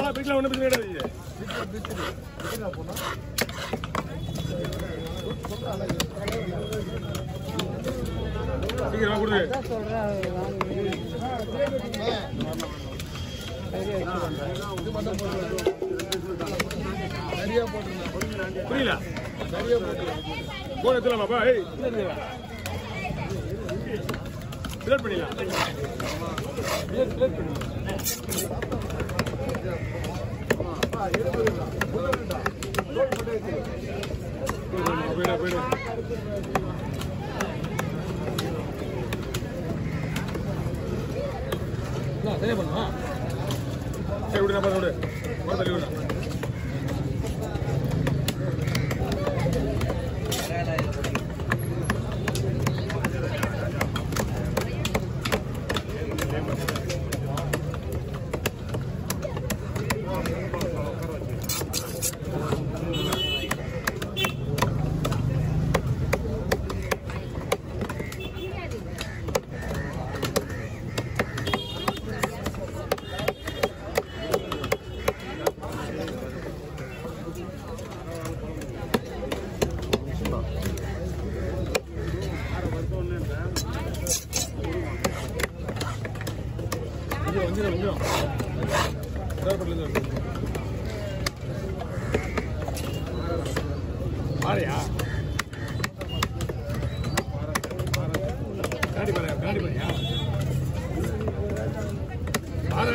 பிரிக்கலாம் ஒன்றும் பிரச்சனை கிடையாது சீக்கிரமா கொடுங்க புரியல போன் எடுத்துலாமாப்பா ஏய் பிளேட் பண்ணிடலாம் பிளேட் பிளேட் பண்ணி போயிடு போயிடு சரியா பண்ணுமா சரி விடு நான் பார்த்து விடு பார்த்து தள்ளி விடு கொஞ்சம் கொஞ்சம் கொஞ்சம் தேவைப்படல பாறையா கண்ணாடி பாறையா கண்ணாடி பாறையா பாறை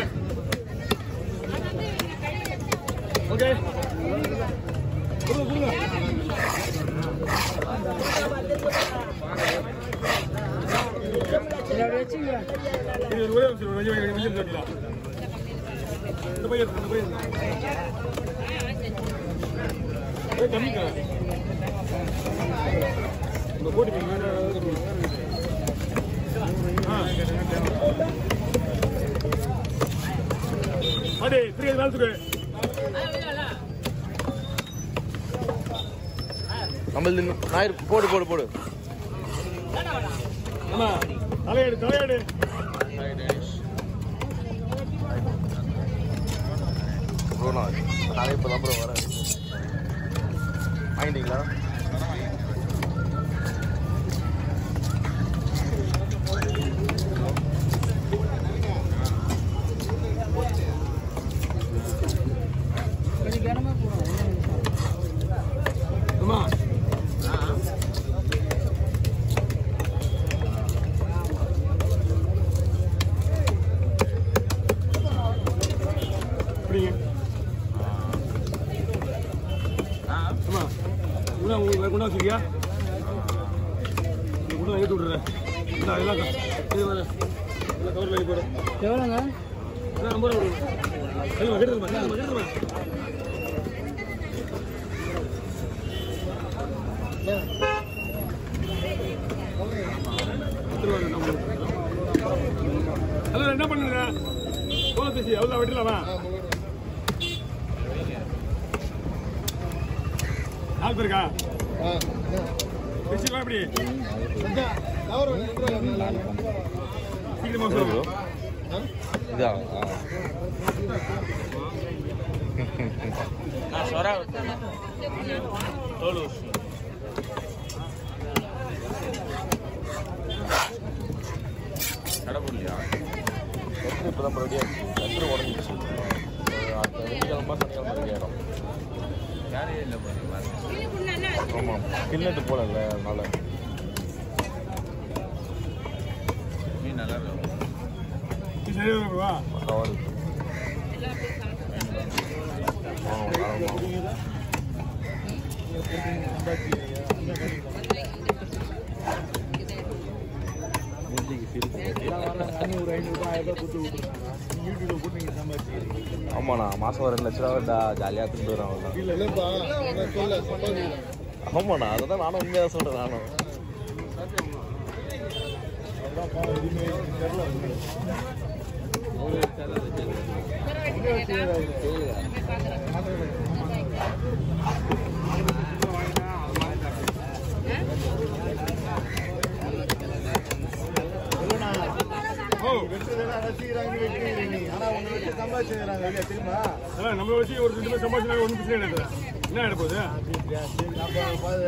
ஓகே கொடுங்க கொடுங்க இது ஒரு ஒரே நிமிஷம், ஒரு அஞ்சு நிமிஷம், அஞ்சு நிமிஷம் வைக்கலாம். இந்த பையன் இருக்கு, இந்த பையன் இருக்கு. ஏய், கம்மிக்கா. இந்த போட்டி மீன் வேணும், அதாவது ஒரு- ஆ. அடே, பிரியா, நாலு துரு. நம்மளது ஞாயிறு போடு போடு போடு அண்ணா, தலையாடு தலையாடு ப்ரோ நான் நானே இப்போ தான் ப்ரோ வரேன் வாங்கிட்டீங்களா அம்மா அப்படிங்க அம்மா உள்ள உங்களுக்கு கொண்டா வச்சிருக்கியா உள்ள ஏற்றி விட்றேன் இந்த எல்லாம் க- இது வேறு எல்லாம் கவரில் ஏற்றி போடு எவ்வளோங்க அண்ணா, ஐம்பது ரூபா கொடுங்க கையில் கெடுத்துமா கெடுத்துமா கெடுத்துமா ஹலோ என்ன பண்ணுங்க போல பேசி எவ்வளோ வெட்டலாமா நாலு பேருக்கா பேசிக்கலாம் எப்படி சீக்கிரமா ப்ரோ சொல்லுங்க இதா ஆ கத்திரி இப்போ தான் ரெடி ஆச்சு கத்திரி உடஞ்சிச்சு அடுத்த வெள்ளிக்கிழமை சனிக்கிழமை ரெடி ஆகிடும் ஆமாம் கில்லட்டு போடல அதனால சரி வா பக்காவாக இருக்கு ஆமாம் ஆமாம் மூஞ்சிக்கு சிரிப்பு ஆமாண்ணா மாதம் ஒரு ரெண்டு லட்ச ரூபா ஜாலியாக திட்டு வரேன் அவ்வளோதான் ஆமாண்ணா அதை தான் நானும் உண்மையாக சொல்கிறேன் நானும் ஓ ரசிக்கிறாங்க வைக்கிறீங்க ஆனா ஒண்ணு வச்சு சம்பாதிச்சுக்கிறாங்க இல்லையா தெரியுமா அதான் நம்மளை வச்சு ஒரு ரெண்டு பேர் சம்பாதிச்சா ஒன்றும் பிரச்சனை இல்லை என்ன எடுப்போது நம்ம பார்த்து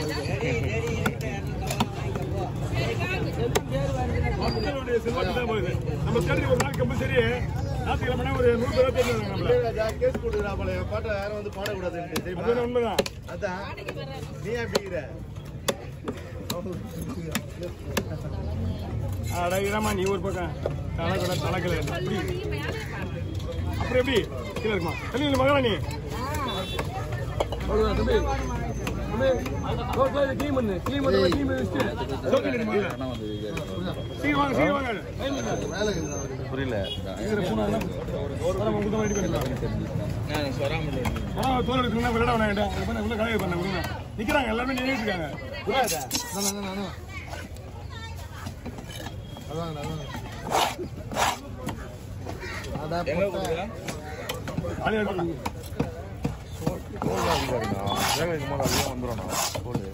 என்ன மக்களுடைய செல்வாக்கு தான் போகுது நம்ம தேடி ஒரு நாள் கம்பல்சரி ஞாயிற்றுக்கிழமை ஒரு நூறு பேரா தேர்ந்தெடுங்க நம்மள ராஜா கேஸ் கொடுக்குறாப்பல என் பாட்டை யாரும் வந்து பாடக்கூடாதுன்னு தெரியுமா அது உண்மைதான் அதான் நீ அப்படிங்கிற அடகிறாமா நீ ஒரு பக்கம் தலைக்கல தலைக்கல அப்படி அப்புறம் எப்படி கீழே இருக்குமா தள்ளி இல்லை மகனா நீ சீக்கிரம் வாங்க சீக்கிரம் வாங்க புரியல தோல் எடுக்கணும்னா விளையாட வேணாம் உள்ள கலையை பண்ண விடுங்க நிக்கிறாங்க எல்லாருமே நின்றுட்டு இருக்காங்க ஆளே இருக்காங்க வேலை இருக்கும்போது அதுதான் வந்துடும் போடு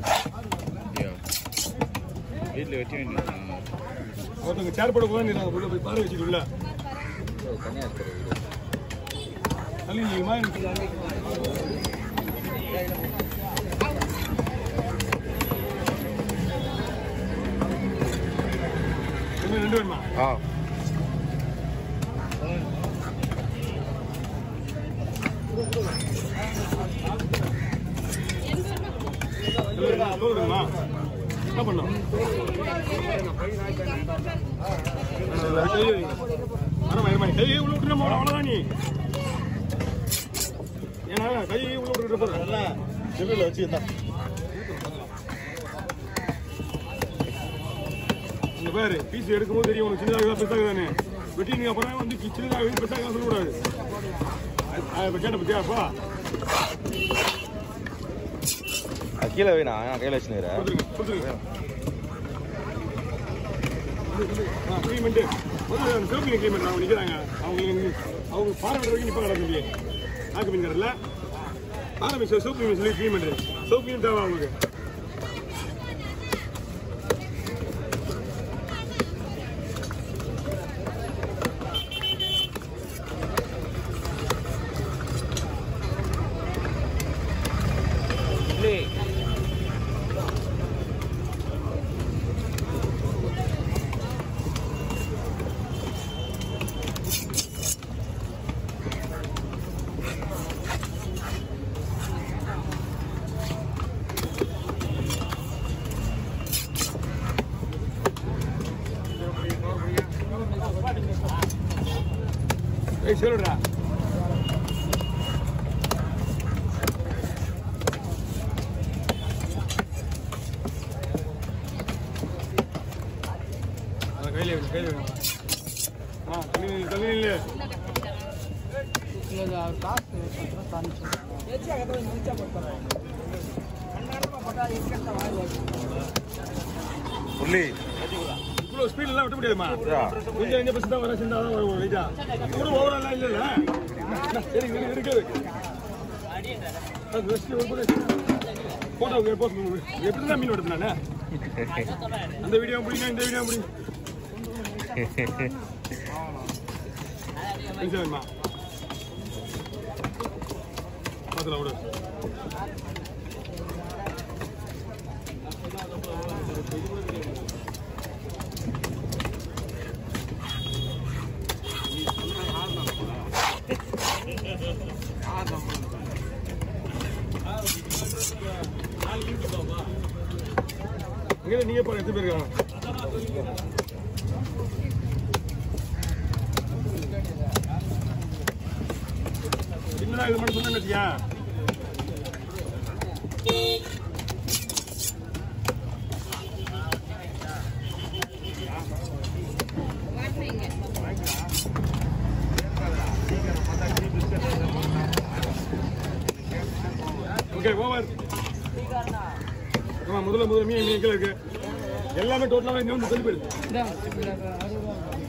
வீட்டில் வெட்டி வேண்டியது ஒருத்தவங்க சேர் போட போக நீங்க உள்ள போய் பாரு வச்சுட்டு உள்ள தனியாக இருக்கிற வீடு தள்ளி இல்லையுமா இன்னும் ரெண்டு வேணுமா ஆ தோல் வேணுமா என்ன பண்ணும் கை வை. வரமா, இருமா, நீ கையை உள்ள விட்டுட்டு போற, அவ்வளவுதான் நீ ஏன்னா கையை உள்ள விட்டுட்டு போற சிவில் வச்சுருந்தான் இந்த பேரு பீஸ் எடுக்கும்போது தெரியும் உனக்கு சின்னதாக பெருசாகுதானே வெட்டினீங்க அப்புறம் வந்து சின்னதாக பெருசாக சொல்லக்கூடாது இப்போ கேட்ட பத்தியாப்பா அது கீழே வேணா நான் கையில் வச்சுக்கிறேன் கொடுத்துருங்க கொடுத்துருங்க ஆ க்ளீமெண்ட்டு முதல்ல அந்த சிவப்பு க்ளீமெண்ட் அவங்க நிற்கிறாங்க அவங்க இங்க- அவங்க பாறை வரைக்கும் நிற்பாங்க தம்பி நாக்கு மீன் கடையில் பாறை மீன் சிவப்பு மீன் சொல்லி க்ளீமெண்ட் சிவப்பு மீன் தேவை அவங்களுக்கு ஏய் சொல்லுடா கையில் வேணும் கையில் வேணும் ஆ தண்ணி தண்ணி இல்லை புள்ளி இவ்வளோ ஸ்பீட்லாம் விட்ட முடியாதுமா இதா. கொஞ்சம் கொஞ்சம் பஸ் தான் வர சிந்தா தான் வரும் லைட்டா கூட ஓவரெல்லாம் இல்லைல்ல சரி இருக்கு இருக்குது அது ரெஸ்ட் ஒரு போட்டோ போஸ்ட் எப்படி தான் மீன் எடுத்து நானே அந்த வீடியோ பிடிக்கும் இந்த வீடியோ பிடிக்கும் வேணுமா பார்த்துலாம் விடு இங்கே நீங்க பாருங்க எத்தனை பேர் இருக்காங்க என்னடா இது மட்டும் சொன்னேன்னு வச்சியா ஓகே ஓவர் ஆமா முதல்ல முதல்ல மீன் மீன் கீழே இருக்கு எல்லாமே டோட்டலாக இங்கே வந்து சொல்லி போயிடுது